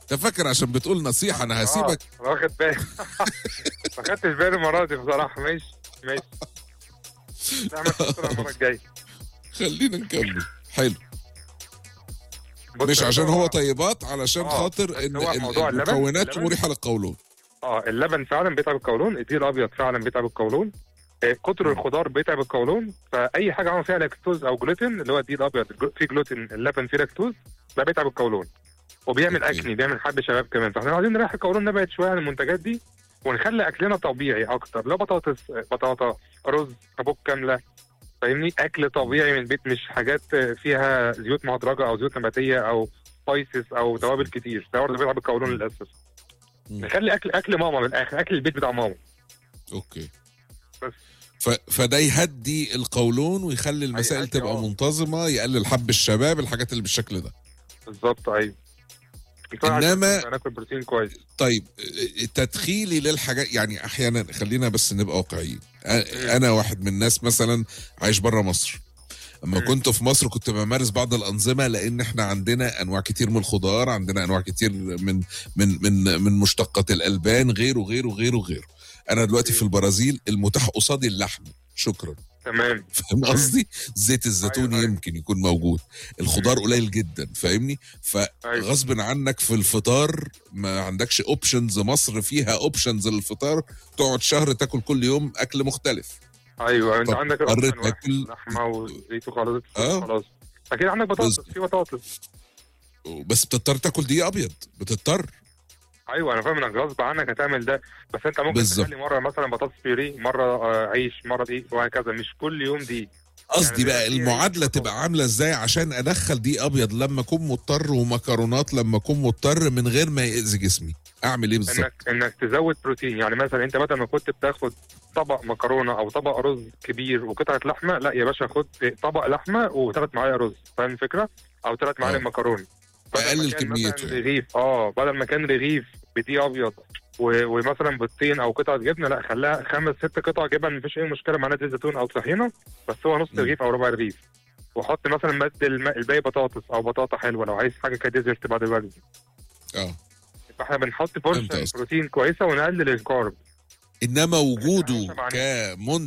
انت فاكر عشان بتقول نصيحه انا هسيبك آه، واخد بالي ما خدتش بالي المره دي بصراحه ماشي ماشي نعمل خطة المره الجايه خلينا نكمل حلو بص مش يا عشان باشا، هو طيبات علشان آه، خاطر بس ان هو ال- موضوع اللبن- المكونات اللبن- مريحه للقولون اه اللبن فعلا بيتعب القولون الدقيق الابيض فعلا بيتعب القولون آه، كتر الخضار بيتعب القولون فاي حاجه عمل فيها لاكتوز او جلوتين اللي هو الدقيق الابيض الجلو- فيه جلوتين اللبن فيه لاكتوز ده بيتعب القولون وبيعمل أوكي. اكني بيعمل حب شباب كمان فاحنا عايزين نريح القولون نبعد شويه عن المنتجات دي ونخلي اكلنا طبيعي اكتر لو بطاطس آه، بطاطا رز حبوب كامله فاهمني اكل طبيعي من البيت مش حاجات آه، فيها زيوت مهدرجه او زيوت نباتيه او سبايسز او توابل كتير ده برضه بيتعب القولون للاسف مم. نخلي اكل اكل ماما من الاخر اكل البيت بتاع ماما اوكي بس. ف... فده يهدي القولون ويخلي المسائل هيهدي، تبقى آه. منتظمه يقلل حب الشباب الحاجات اللي بالشكل ده بالظبط ايوه إنما- ناكل بروتين كويس طيب اه، تدخيلي للحاجات يعني احيانا خلينا بس نبقى واقعيين اه، انا واحد من الناس مثلا عايش بره مصر اما مم. كنت في مصر كنت بمارس بعض الانظمه لان احنا عندنا انواع كتير من الخضار عندنا انواع كتير من من من من مشتقات الالبان غيره غيره غيره غيره انا دلوقتي في البرازيل المتاح قصادي اللحم شكرا تمام فاهم قصدي زيت الزيتون أيوة، أيوة. يمكن يكون موجود الخضار مم. قليل جدا فاهمني أيوة. فغصب عنك في الفطار ما عندكش اوبشنز مصر فيها اوبشنز للفطار تقعد شهر تاكل كل يوم اكل مختلف ايوه انت طب عندك اضطريت الأوبشن واحد، تاكل- لحمه وزيت وخلاص آه. خلاص اكيد عندك بطاطس بس- في بطاطس بس بتضطر تاكل دقيق ابيض بتضطر ايوه انا فاهم انك غصب عنك هتعمل ده بس انت ممكن بالظبط. تخلي مره مثلا بطاطس بيوري مره آه، عيش مره دي وهكذا مش كل يوم دي قصدي يعني بقى في- المعادله تبقى عامله ازاي عشان ادخل دقيق ابيض لما اكون مضطر ومكرونات لما اكون مضطر من غير ما يأذي جسمي اعمل ايه بالظبط انك انك تزود بروتين يعني مثلا انت بدل ما كنت بتاخد طبق مكرونه او طبق رز كبير وقطعه لحمه لا يا باشا خد طبق لحمه وثلاث معالق رز فاهم الفكره؟ او ثلاث معالق آه. مكرونه بدل ما أقلل كان كميته مثلا يعني. رغيف اه بدل ما كان رغيف بدقيق ابيض و- ومثلا بيضتين او قطعه جبنه لا خليها خمس ست قطع جبن مفيش اي مشكله مع زيت زيتون او طحينه بس هو نص مم. رغيف او ربع رغيف وحط مثلا مد الم- الباقي بطاطس او بطاطا حلوه لو عايز حاجه كديزرت بعد الوجبه اه فاحنا بنحط فهمت بورشن قصدك. بروتين كويسه ونقلل الكارب انما وجوده عشان معناه.